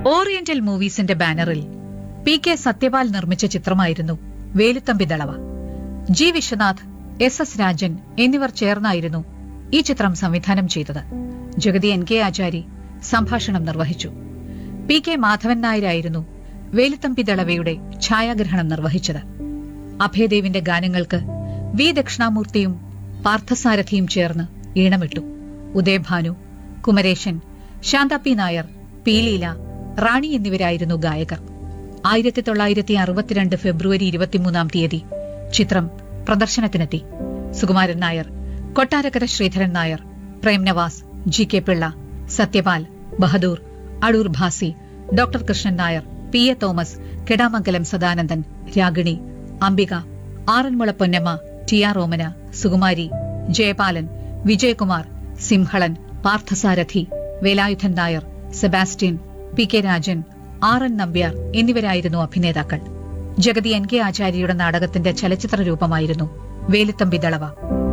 oriental മൂവീസിന്റെ ബാനറിൽ P K Sathyapal നിർമ്മിച്ച ചിത്രമായിരുന്നു Veluthampi Dalava G Viswanath S S Rajan എന്നിവർ ചേർന്നായിരുന്നു ഈ ചിത്രം സംവിധാനം ചെയ്തത് ജഗതി എൻ കെ ആചാരി സംഭാഷണം നിർവഹിച്ചു പി കെ മാധവൻ നായരായിരുന്നു വേലുത്തമ്പി ദളവയുടെ ഛായാഗ്രഹണം നിർവഹിച്ചത് അഭയദേവിന്റെ ഗാനങ്ങൾക്ക് വി ദക്ഷിണാമൂർത്തിയും പാർത്ഥസാരഥിയും ചേർന്ന് ഈണമിട്ടു ഉദയഭാനു കുമരേശൻ ശാന്ത പി നായർ പി ലീല റാണി എന്നിവരായിരുന്നു ഗായകർ ആയിരത്തി തൊള്ളായിരത്തി അറുപത്തിരണ്ട് ഫെബ്രുവരി ഇരുപത്തിമൂന്നാം തീയതി ചിത്രം പ്രദർശനത്തിനെത്തി Sukumaran Nair Kottarakkara Sreedharan Nair Prem Navas G K Pillai Sathyapal Bahadur Adoor Bhasi doctor Krishnan Nair P A Thomas Kedamangalam Sadanandan Ragini Ambika Aranmula Ponnamma T R Omana Sukumari Jayapalan Vijayakumar സിംഹളൻ Parthasarathy Velayudhan Nair Sebastian P K Rajan R N Nambiar എന്നിവരായിരുന്നു അഭിനേതാക്കൾ ജഗതി എൻ കെ ആചാര്യയുടെ നാടകത്തിന്റെ ചലച്ചിത്ര രൂപമായിരുന്നു വേലുത്തമ്പി ദളവ